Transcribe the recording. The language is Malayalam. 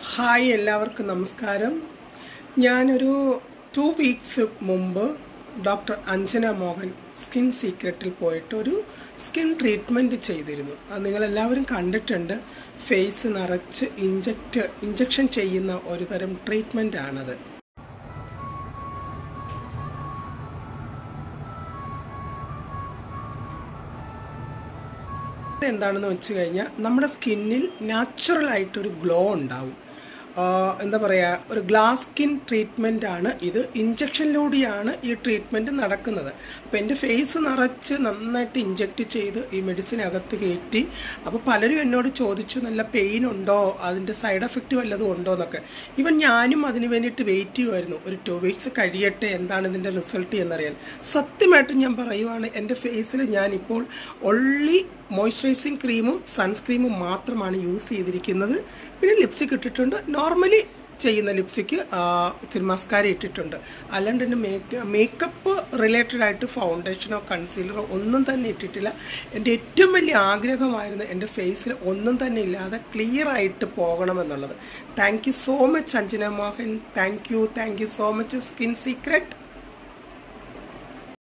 ഹായ് എല്ലാവർക്കും നമസ്കാരം ഞാനൊരു ടു വീക്സ് മുമ്പ് ഡോക്ടർ അഞ്ജന മോഹൻ സ്കിൻ സീക്രട്ടിൽ പോയിട്ട് ഒരു സ്കിൻ ട്രീറ്റ്മെൻറ്റ് ചെയ്തിരുന്നു അത് നിങ്ങളെല്ലാവരും കണ്ടിട്ടുണ്ട് ഫേസ് നിറച്ച് ഇഞ്ചക്റ്റ് ഇഞ്ചക്ഷൻ ചെയ്യുന്ന ഒരു തരം ട്രീറ്റ്മെൻ്റ് ആണത് എന്താണെന്ന് വെച്ച് കഴിഞ്ഞാൽ നമ്മുടെ സ്കിന്നിൽ നാച്ചുറൽ ആയിട്ടൊരു ഗ്ലോ ഉണ്ടാവും ആഹ് എന്താ പറയുക ഒരു ഗ്ലാസ് സ്കിൻ ട്രീറ്റ്മെൻ്റ് ആണ് ഇത് ഇഞ്ചക്ഷനിലൂടെയാണ് ഈ ട്രീറ്റ്മെൻറ്റ് നടക്കുന്നത് അപ്പോൾ എൻ്റെ ഫേസ് നിറച്ച് നന്നായിട്ട് ഇഞ്ചക്റ്റ് ചെയ്ത് ഈ മെഡിസിൻ അകത്ത് കയറ്റി അപ്പോൾ പലരും എന്നോട് ചോദിച്ചു നല്ല പെയിൻ ഉണ്ടോ അതിൻ്റെ സൈഡ് എഫക്റ്റ് വല്ലതും ഉണ്ടോ എന്നൊക്കെ ഈവൻ ഞാനും അതിന് വേണ്ടിയിട്ട് വെയിറ്റ് ചെയ്യുമായിരുന്നു ഒരു ടു വീക്സ് കഴിയട്ടെ എന്താണ് ഇതിൻ്റെ റിസൾട്ട് എന്നറിയാൻ സത്യമായിട്ടും ഞാൻ പറയുവാണ് എൻ്റെ ഫേസിൽ ഞാനിപ്പോൾ ഒള്ളി മോയ്സ്ചറൈസിങ് ക്രീമും സൺസ്ക്രീമും മാത്രമാണ് യൂസ് ചെയ്തിരിക്കുന്നത് പിന്നെ ലിപ്സ്റ്റിക് ഇട്ടിട്ടുണ്ട് നോർമലി ചെയ്യുന്ന ലിപ്സ്റ്റിക്ക് ഇത്തിരി മസ്കാര ഇട്ടിട്ടുണ്ട് അല്ലാണ്ട് തന്നെ മേക്ക് മേക്കപ്പ് റിലേറ്റഡ് ആയിട്ട് ഫൗണ്ടേഷനോ കൺസീലറോ ഒന്നും തന്നെ ഇട്ടിട്ടില്ല എൻ്റെ ഏറ്റവും വലിയ ആഗ്രഹമായിരുന്നു എൻ്റെ ഫേസിൽ ഒന്നും തന്നെ ഇല്ലാതെ ക്ലിയർ ആയിട്ട് പോകണമെന്നുള്ളത് thank you so much Anjana Mohan thank you thank you so much skin secret